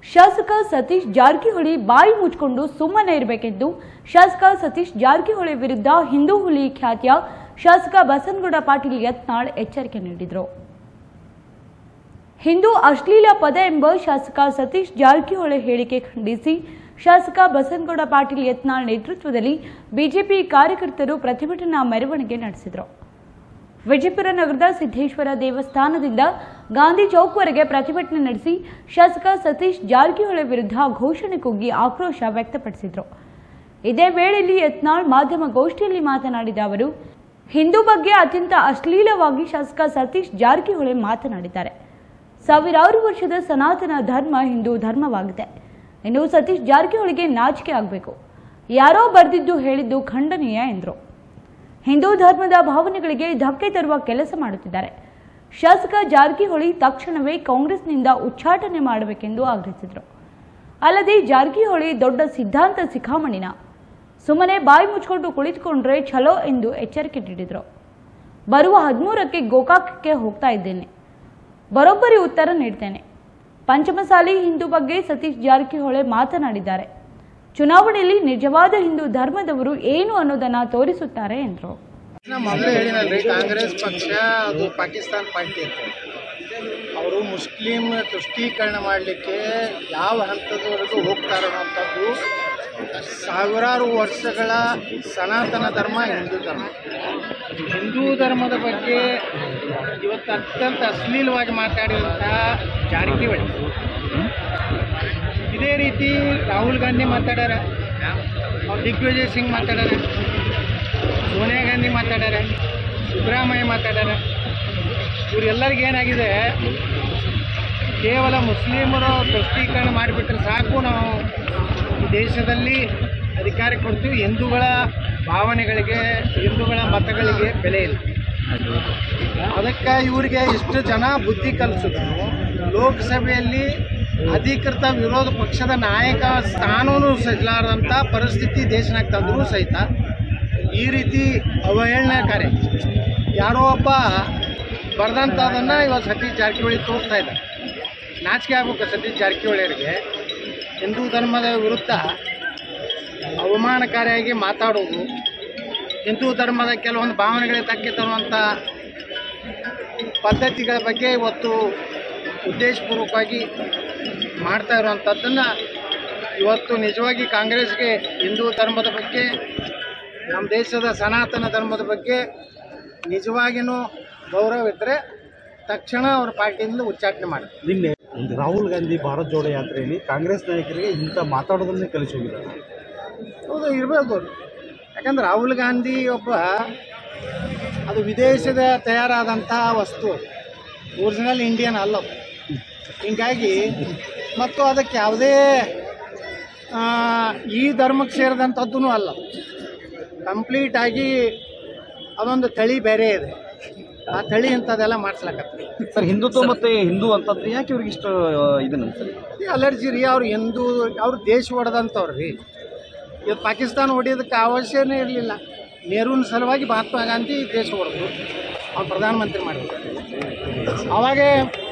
ಶಾಸಕ ಸತೀಶ್ ಜಾರಕಿಹೊಳಿ ಬಾಯಿ ಮುಚ್ಕೊಂಡು ಸುಮ್ಮನೆ ಇರಬೇಕೆಂದು ಶಾಸಕ ಸತೀಶ್ ಜಾರಕಿಹೊಳಿ ವಿರುದ್ಧ ಹಿಂದೂ ಹುಲಿ ಖ್ಯಾತಿಯ ಶಾಸಕ ಬಸನಗೌಡ ಪಾಟೀಲ್ ಯತ್ನಾಳ್ ಎಚ್ಚರಿಕೆ ನೀಡಿದರು ಹಿಂದೂ ಅಶ್ಲೀಲ ಪದ ಎಂಬ ಶಾಸಕ ಸತೀಶ್ ಜಾರಕಿಹೊಳಿ ಹೇಳಿಕೆ ಖಂಡಿಸಿ ಶಾಸಕ ಬಸನಗೌಡ ಪಾಟೀಲ್ ಯತ್ನಾಳ್ ನೇತೃತ್ವದಲ್ಲಿ ಬಿಜೆಪಿ ಕಾರ್ಯಕರ್ತರು ಪ್ರತಿಭಟನಾ ಮೆರವಣಿಗೆ ನಡೆಸಿದರು ವಿಜಯಪುರ ನಗರದ ಸಿದ್ದೇಶ್ವರ ದೇವಸ್ಥಾನದಿಂದ ಗಾಂಧಿ ಚೌಕ್ವರೆಗೆ ಪ್ರತಿಭಟನೆ ನಡೆಸಿ ಶಾಸಕ ಸತೀಶ್ ಜಾರಕಿಹೊಳಿ ವಿರುದ್ಧ ಘೋಷಣೆ ಕೂಗಿ ಆಕ್ರೋಶ ವ್ಯಕ್ತಪಡಿಸಿದರು ಇದೇ ವೇಳೆಯಲ್ಲಿ ಯತ್ನಾಳ್ ಮಾಧ್ಯಮ ಗೋಷ್ಠಿಯಲ್ಲಿ ಮಾತನಾಡಿದ ಅವರು ಹಿಂದೂ ಬಗ್ಗೆ ಅತ್ಯಂತ ಅಶ್ಲೀಲವಾಗಿ ಶಾಸಕ ಸತೀಶ್ ಜಾರಕಿಹೊಳಿ ಮಾತನಾಡಿದ್ದಾರೆ ಸಾವಿರಾರು ವರ್ಷದ ಸನಾತನ ಧರ್ಮ ಹಿಂದೂ ಧರ್ಮವಾಗಿದೆ ಇನ್ನು ಸತೀಶ್ ಜಾರಕಿಹೊಳಿಗೆ ನಾಚಿಕೆ ಆಗಬೇಕು ಯಾರೋ ಬರೆದಿದ್ದು ಹೇಳಿದ್ದು ಖಂಡನೀಯ ಎಂದರು ಹಿಂದೂ ಧರ್ಮದ ಭಾವನೆಗಳಿಗೆ ಧಕ್ಕೆ ತರುವ ಕೆಲಸ ಮಾಡುತ್ತಿದ್ದಾರೆ ಶಾಸಕ ಜಾರಕಿಹೊಳಿ ತಕ್ಷಣವೇ ಕಾಂಗ್ರೆಸ್ನಿಂದ ಉಚ್ಚಾಟನೆ ಮಾಡಬೇಕೆಂದು ಆಗ್ರಹಿಸಿದರು ಅಲ್ಲದೆ ಜಾರಕಿಹೊಳಿ ದೊಡ್ಡ ಸಿದ್ಧಾಂತ ಸಿಖಾಮಣಿನ ಸುಮ್ಮನೆ ಬಾಯಿ ಮುಚ್ಕೊಂಡು ಕುಳಿತುಕೊಂಡ್ರೆ ಛಲೋ ಎಂದು ಎಚ್ಚರಿಕೆ ನೀಡಿದರು ಬರುವ ಹದಿಮೂರಕ್ಕೆ ಗೋಕಾಕಕ್ಕೆ ಹೋಗ್ತಾ ಇದ್ದೇನೆ ಬರೋಬ್ಬರಿ ಉತ್ತರ ನೀಡ್ತೇನೆ ಪಂಚಮಸಾಲಿ ಹಿಂದೂ ಬಗ್ಗೆ ಸತೀಶ್ ಜಾರಕಿಹೊಳಿ ಮಾತನಾಡಿದ್ದಾರೆ ಚುನಾವಣೆಯಲ್ಲಿ ನಿಜವಾದ ಹಿಂದೂ ಧರ್ಮದವರು ಏನು ಅನ್ನೋದನ್ನ ತೋರಿಸುತ್ತಾರೆ ಎಂದರು ನಾ ಮೊದಲೇ ಹೇಳಿನಲ್ರಿ ಕಾಂಗ್ರೆಸ್ ಪಕ್ಷ ಅದು ಪಾಕಿಸ್ತಾನ ಪಾರ್ಟಿ ಅಂತ ಅವರು ಮುಸ್ಲಿಂ ತುಷ್ಟೀಕರಣ ಮಾಡಲಿಕ್ಕೆ ಯಾವ ಹಂತದವರೆಗೂ ಹೋಗ್ತಾರೆ ಅನ್ನೋಂಥದ್ದು ಸಾವಿರಾರು ವರ್ಷಗಳ ಸನಾತನ ಧರ್ಮ ಹಿಂದೂ ಧರ್ಮ ಹಿಂದೂ ಧರ್ಮದ ಬಗ್ಗೆ ಇವತ್ತು ಅತ್ಯಂತ ಅಶ್ಲೀಲವಾಗಿ ಮಾತಾಡಿದಂಥ ಜಾರಕಿಹೊಳಿ ಇದೇ ರೀತಿ ರಾಹುಲ್ ಗಾಂಧಿ ಮಾತಾಡ್ಯಾರ ಅವ್ರು ದಿಗ್ವಿಜಯ್ ಸಿಂಗ್ ಮಾತಾಡ್ಯಾರ ಸೋನಿಯಾ ಗಾಂಧಿ ಮಾತಾಡ್ಯಾರ ಸಿದ್ದರಾಮಯ್ಯ ಮಾತಾಡ್ಯಾರ ಇವರೆಲ್ಲರಿಗೂ ಏನಾಗಿದೆ ಕೇವಲ ಮುಸ್ಲಿಮರು ತುಷ್ಟೀಕರಣ ಮಾಡಿಬಿಟ್ರೆ ಸಾಕು ನಾವು ಈ ದೇಶದಲ್ಲಿ ಅಧಿಕಾರ ಕೊಡ್ತೀವಿ ಹಿಂದೂಗಳ ಭಾವನೆಗಳಿಗೆ ಹಿಂದೂಗಳ ಮತಗಳಿಗೆ ಬೆಲೆ ಇಲ್ಲ ಅದಕ್ಕೆ ಇವರಿಗೆ ಇಷ್ಟು ಜನ ಬುದ್ಧಿ ಕಲಿಸಿದ್ರು ಲೋಕಸಭೆಯಲ್ಲಿ ಅಧಿಕೃತ ವಿರೋಧ ಪಕ್ಷದ ನಾಯಕ ಸ್ಥಾನವೂ ಸಜ್ಲಾರದಂಥ ಪರಿಸ್ಥಿತಿ ದೇಶನಾಗ ತಂದರೂ ಸಹಿತ ಈ ರೀತಿ ಅವಹೇಳನಕಾರಿ ಯಾರೋ ಒಬ್ಬ ಬರೆದಂಥದನ್ನು ಇವತ್ತು ಸತೀಶ್ ಜಾರಕಿಹೊಳಿ ತೋರಿಸ್ತಾ ಇದ್ದಾರೆ ನಾಚಿಕೆ ಆಗ್ಬೇಕು ಸತೀಶ್ ಜಾರಕಿಹೊಳಿಯವರಿಗೆ ಹಿಂದೂ ಧರ್ಮದ ವಿರುದ್ಧ ಅವಮಾನಕಾರಿಯಾಗಿ ಮಾತಾಡೋದು ಹಿಂದೂ ಧರ್ಮದ ಕೆಲವೊಂದು ಭಾವನೆಗಳಿಗೆ ಧಕ್ಕೆ ತರುವಂಥ ಪದ್ಧತಿಗಳ ಬಗ್ಗೆ ಇವತ್ತು ಉದ್ದೇಶಪೂರ್ವಕವಾಗಿ ಮಾಡ್ತಾ ಇರುವಂಥದ್ದನ್ನು ಇವತ್ತು ನಿಜವಾಗಿ ಕಾಂಗ್ರೆಸ್ಗೆ ಹಿಂದೂ ಧರ್ಮದ ಬಗ್ಗೆ ನಮ್ಮ ದೇಶದ ಸನಾತನ ಧರ್ಮದ ಬಗ್ಗೆ ನಿಜವಾಗಿಯೂ ಗೌರವ ಇದ್ದರೆ ತಕ್ಷಣ ಅವ್ರ ಪಾರ್ಟಿಯಿಂದ ಉಚ್ಚಾಟನೆ ಮಾಡಿ ನಿನ್ನೆ ರಾಹುಲ್ ಗಾಂಧಿ ಭಾರತ್ ಜೋಡೋ ಯಾತ್ರೆಯಲ್ಲಿ ಕಾಂಗ್ರೆಸ್ ನಾಯಕರಿಗೆ ಇಂಥ ಮಾತಾಡೋದನ್ನೇ ಕಲಿಸಿ ಹೋಗಿದ್ದಾರೆ ಹೌದು ಇರಬೇಕು ಯಾಕಂದ್ರೆ ರಾಹುಲ್ ಗಾಂಧಿ ಒಬ್ಬ ಅದು ವಿದೇಶದ ತಯಾರಾದಂಥ ವಸ್ತು ಒರಿಜಿನಲ್ ಇಂಡಿಯನ್ ಅಲ್ಲ ಅದು. ಹೀಗಾಗಿ ಮತ್ತು ಅದಕ್ಕೆ ಯಾವುದೇ ಆ, ಈ ಧರ್ಮಕ್ಕೆ ಸೇರಿದಂಥದ್ದು ಅಲ್ಲ ಕಂಪ್ಲೀಟ್ ಆಗಿ ಅದೊಂದು ತಳಿ ಬೇರೆ ಇದೆ ಆ ತಳಿ ಇಂಥದ್ದೆಲ್ಲ ಮಾಡಿಸ್ಲಕತ್ತೆ ಸರ್ ಹಿಂದುತ್ವ ಮತ್ತೆ ಹಿಂದೂ ಅಂತಂದ್ರೆ ಯಾಕೆ ಇವ್ರಿಗೆ ಇಷ್ಟು ಇದನ್ನ ಸರ್ ಈ ಅಲರ್ಜಿ ರೀ ಅವ್ರು ಹಿಂದೂ ಅವ್ರು ದೇಶ ಹೊಡೆದಂಥವ್ರು ರೀ ಇವತ್ತು ಪಾಕಿಸ್ತಾನ ಹೊಡೆಯೋದಕ್ಕೆ ಅವಶ್ಯನೇ ಇರಲಿಲ್ಲ ನೆಹರೂನ ಸಲುವಾಗಿ ಮಹಾತ್ಮ ಗಾಂಧಿ ದೇಶ ಹೊಡೆದ್ರು ಅವ್ರು ಪ್ರಧಾನಮಂತ್ರಿ ಮಾಡಿದ್ರು ಅವಾಗೇ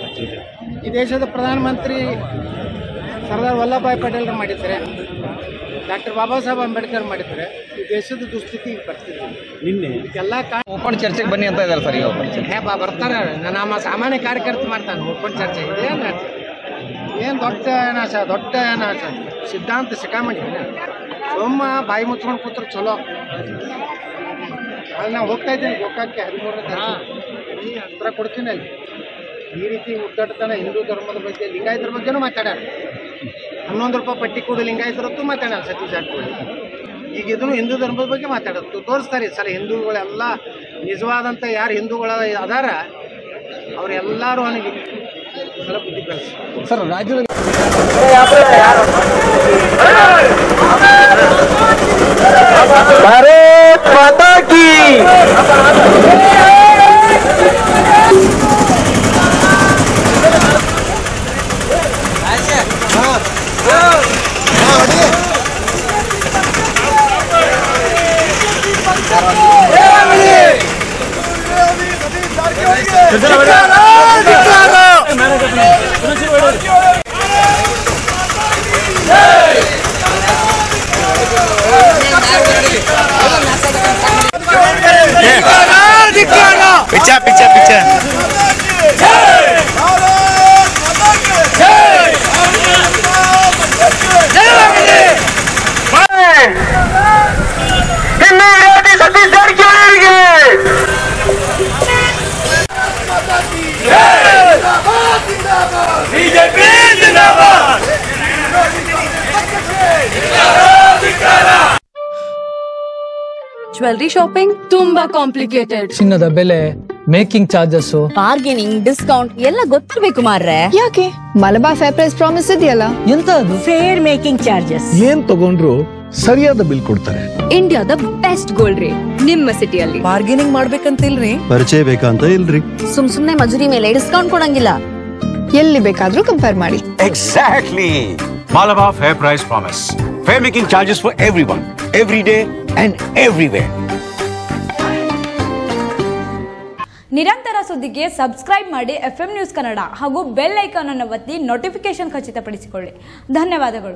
ಈ ದೇಶದ ಪ್ರಧಾನಮಂತ್ರಿ ಸರ್ದಾರ್ ವಲ್ಲಭಭಾಯ್ ಪಟೇಲ್ರು ಮಾಡಿದ್ದಾರೆ ಡಾಕ್ಟರ್ ಬಾಬಾ ಸಾಹೇಬ್ ಅಂಬೇಡ್ಕರ್ ಮಾಡಿದ್ದಾರೆ ಈ ದೇಶದ ದುಸ್ಥಿತಿ ಈಗ ಬರ್ತಿದೆ ನಿನ್ನೆ ಇದಕ್ಕೆಲ್ಲ ಕಾ ಓಪನ್ ಚರ್ಚೆಗೆ ಬನ್ನಿ ಅಂತ ಇದ್ದಾರೆ ಸರ್ ಈಗ ಓಪನ್ ಚರ್ಚೆ ಹೇ ಬಾ ಬರ್ತಾರೆ ನಮ್ಮ ಸಾಮಾನ್ಯ ಕಾರ್ಯಕರ್ತ ಮಾಡ್ತಾನೆ ಓಪನ್ ಚರ್ಚೆ ಏನು ಏನು ದೊಡ್ಡ ನಾಶ ದೊಡ್ಡ ನಾಶ ಸಿದ್ಧಾಂತ ಸಿಕ್ಕಾಮಣಿ ಸೋಮ ಬಾಯಿ ಮುಚ್ಕೊಂಡು ಕೂತ್ರೆ ಚಲೋ ಅಲ್ಲಿ ನಾವು ಹೋಗ್ತಾ ಇದ್ದೇನೆ ಗೋಕಾಕ್ಕೆ ಹದಿಮೂರನೇ ತಾರೀಕು ಉತ್ತರ ಕೊಡ್ತೀನಿ ಅಲ್ಲಿ ಈ ರೀತಿ ಉದ್ದಟತನ ಹಿಂದೂ ಧರ್ಮದ ಬಗ್ಗೆ ಲಿಂಗಾಯತರ ಬಗ್ಗೆನೂ ಮಾತಾಡ್ಯಾರ ಹನ್ನೊಂದು ರೂಪಾಯಿ ಪಟ್ಟಿ ಕೊಡು ಲಿಂಗಾಯತರದ್ದು ಮಾತಾಡ್ಯಾರ ಸತೀಶ್ ಜಾರಕಿಹೊಳಿ ಈಗ ಇದನ್ನು ಹಿಂದೂ ಧರ್ಮದ ಬಗ್ಗೆ ಮಾತಾಡೋದು ತೋರಿಸ್ತಾರೆ ಈ ಸಲ ಹಿಂದೂಗಳೆಲ್ಲ ನಿಜವಾದಂಥ ಯಾರು ಹಿಂದೂಗಳ ಅದಾರ ಅವರೆಲ್ಲರೂ ಅವನಿಗೆ ಈ ಸಲ ಬುದ್ಧಿ ಕಲಿಸಿ ಸರ್ ರಾಜ್ಯದಲ್ಲಿ भारत माता की ಜ್ವೆಲ್ರಿ ಶಾಪಿಂಗ್ ತುಂಬಾ ಕಾಂಪ್ಲಿಕೇಟೆಡ್ ಚಿನ್ನದ ಬೆಲೆ ಮೇಕಿಂಗ್ ಚಾರ್ಜಸ್ ಬಾರ್ಗೇನಿಂಗ್ ಡಿಸ್ಕೌಂಟ್ ಎಲ್ಲ ಗೊತ್ತಿರ್ಬೇಕು ಮಾರ್ರೆ ಯಾಕೆ ಮಲಬಾರ್ ಫೇರ್ ಪ್ರೈಸ್ ಪ್ರಾಮಿಸ್ ಇದೆಯಲ್ಲ ಎಂತ ಅದು ಫೇರ್ ಮೇಕಿಂಗ್ ಚಾರ್ಜಸ್ ಏನ್ ತಗೊಂಡ್ರು ಸರಿಯಾದ ಬಿಲ್ ಕೊಡ್ತಾರೆ ಇಂಡಿಯಾದ ಬೆಸ್ಟ್ ಗೋಲ್ಡ್ ರೇಟ್ ನಿಮ್ಮ ಸಿಟಿಯಲ್ಲಿ ಬಾರ್ಗೇನಿಂಗ್ ಮಾಡ್ಬೇಕಂತಿಲ್ರಿ ಪರಿಚಯ ಬೇಕಂತ ಇಲ್ರಿ ಸುಮ್ ಸುಮ್ನೆ ಮಜೂರಿ ಮೇಲೆ ಡಿಸ್ಕೌಂಟ್ ಕೊಡಂಗಿಲ್ಲ ಎಲ್ಲಿ ಬೇಕಾದ್ರೂ ಕಂಪೇರ್ ಮಾಡಿ Exactly. Malabar Fair Price Promise. Fair making charges for everyone, every day and everywhere. ನಿರಂತರ ಸುದ್ದಿಗೆ ಸಬ್ಸ್ಕ್ರೈಬ್ ಮಾಡಿ ಎಫ್ ನ್ಯೂಸ್ ಕನ್ನಡ ಹಾಗೂ ಬೆಲ್ ಐಕಾನ್ ಅನ್ನು ಒತ್ತಿ ನೋಟಿಫಿಕೇಶನ್ ಖಚಿತಪಡಿಸಿಕೊಳ್ಳಿ ಧನ್ಯವಾದಗಳು